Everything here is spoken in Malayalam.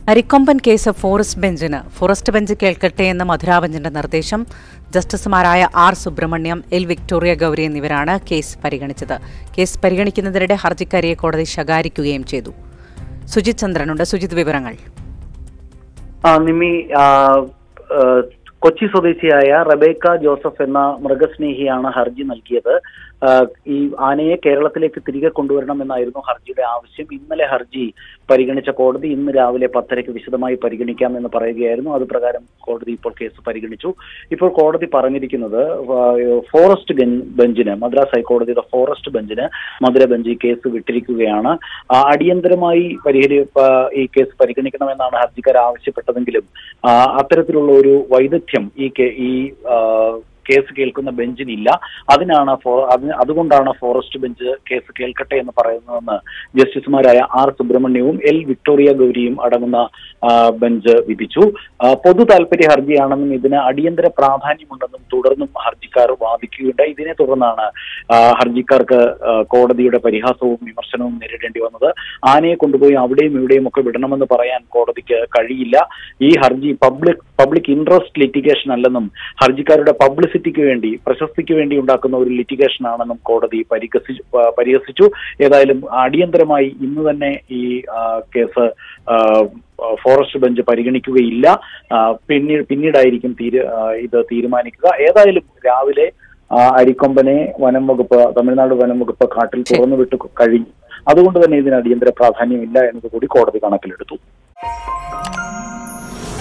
അരിക്കൊമ്പൻ കേസ് ഫോറസ്റ്റ് ബെഞ്ചിന് ഫോറസ്റ്റ് ബെഞ്ച് കേൾക്കട്ടെ എന്ന മധുരാ ബെഞ്ചിന്റെ നിർദ്ദേശം ജസ്റ്റിസുമാരായ R Subramaniam L Victoria Gowri എന്നിവരാണ് കേസ് പരിഗണിച്ചത് കേസ് പരിഗണിക്കുന്നതിനിടെ ഹർജിക്കാരിയെ കോടതി ശകാരിക്കുകയും ചെയ്തു സുജിത് ചന്ദ്രനുണ്ട് സുജിത് വിവരങ്ങൾ ആ, നിമ്മി ആ, ആ, കൊച്ചി സ്വദേശിയായ റബേക്ക ജോസഫ് എന്ന മൃഗസ്നേഹിയാണ് ഹർജി നൽകിയത് ആ, ഈ ആനയെ കേരളത്തിലേക്ക് തിരികെ കൊണ്ടുവരണം എന്നായിരുന്നു ഹർജിയുടെ ആവശ്യം ഇന്നലെ ഹർജി പരിഗണിച്ച കോടതി ഇന്ന് രാവിലെ പത്തരയ്ക്ക് വിശദമായി പരിഗണിക്കാമെന്ന് പറയുകയായിരുന്നു അത് പ്രകാരം കോടതി ഇപ്പോൾ കേസ് പരിഗണിച്ചു ഇപ്പോൾ കോടതി പറഞ്ഞിരിക്കുന്നത് ആ, ഫോറസ്റ്റ് ഗൻ- ബെഞ്ചിന് മദ്രാസ് ഹൈക്കോടതിയുടെ ഫോറസ്റ്റ് ബെഞ്ചിന് മധുര ബെഞ്ച് ഈ കേസ് വിട്ടിരിക്കുകയാണ് ആ, അടിയന്തരമായി പരിഹരി ആ, ഈ കേസ് പരിഗണിക്കണമെന്നാണ് ഹർജിക്കാർ ആവശ്യപ്പെട്ടതെങ്കിലും ആ, അത്തരത്തിലുള്ള ഒരു വൈദഗ്ധ്യം ഈ കേ- ഈ ആ, കേസ് കേൾക്കുന്ന ബെഞ്ചിനില്ല അതിനാണ് ഫോ- അതിന് അതുകൊണ്ടാണ് ഫോറസ്റ്റ് ബെഞ്ച് കേസ് കേൾക്കട്ടെ എന്ന് പറയുന്നതെന്ന് ജസ്റ്റിസുമാരായ ആർ സുബ്രഹ്മണ്യവും എൽ വിക്ടോറിയ ഗൗരിയും അടങ്ങുന്ന ആ, ബെഞ്ച് വിധിച്ചു ആ, പൊതു താല്പര്യ ഹർജിയാണെന്നും ഇതിന് അടിയന്തര പ്രാധാന്യമുണ്ടെന്നും തുടർന്നും ഹർജിക്കാർ വാദിക്കുകയുണ്ടായി ഇതിനെ തുടർന്നാണ് ആ, ഹർജിക്കാർക്ക് ആ, കോടതിയുടെ പരിഹാസവും വിമർശനവും നേരിടേണ്ടി വന്നത് ആനയെ കൊണ്ടുപോയി അവിടെയും ഇവിടെയും ഒക്കെ വിടണമെന്ന് പറയാൻ കോടതിക്ക് കഴിയില്ല ഈ ഹർജി പബ്ലിക് പബ്ലിക് ഇൻട്രസ്റ്റ് ലിറ്റിഗേഷൻ അല്ലെന്നും ഹർജിക്കാരുടെ പബ്ലിസിറ്റിക്ക് വേണ്ടി പ്രശസ്തിക്ക് വേണ്ടി ഉണ്ടാക്കുന്ന ഒരു ലിറ്റിഗേഷൻ ആണെന്നും കോടതി പരിഹസിച്ചു പ- പരിഹസിച്ചു ഏതായാലും അടിയന്തരമായി ഇന്ന് തന്നെ ഈ ആ, കേസ് ആ, ഫോറസ്റ്റ് ബെഞ്ച് പരിഗണിക്കുകയില്ല ആ, പിന്നീട് പിന്നീടായിരിക്കും തീരു ആ, ഇത് തീരുമാനിക്കുക ഏതായാലും രാവിലെ ആ, അരിക്കൊമ്പനെ വനം വകുപ്പ് തമിഴ്നാട് വനം വകുപ്പ് കാട്ടിൽ തുറന്നു വിട്ട് കഴിഞ്ഞു അതുകൊണ്ട് തന്നെ ഇതിന് അടിയന്തര പ്രാധാന്യമില്ല എന്നത് കൂടി കോടതി കണക്കിലെടുത്തു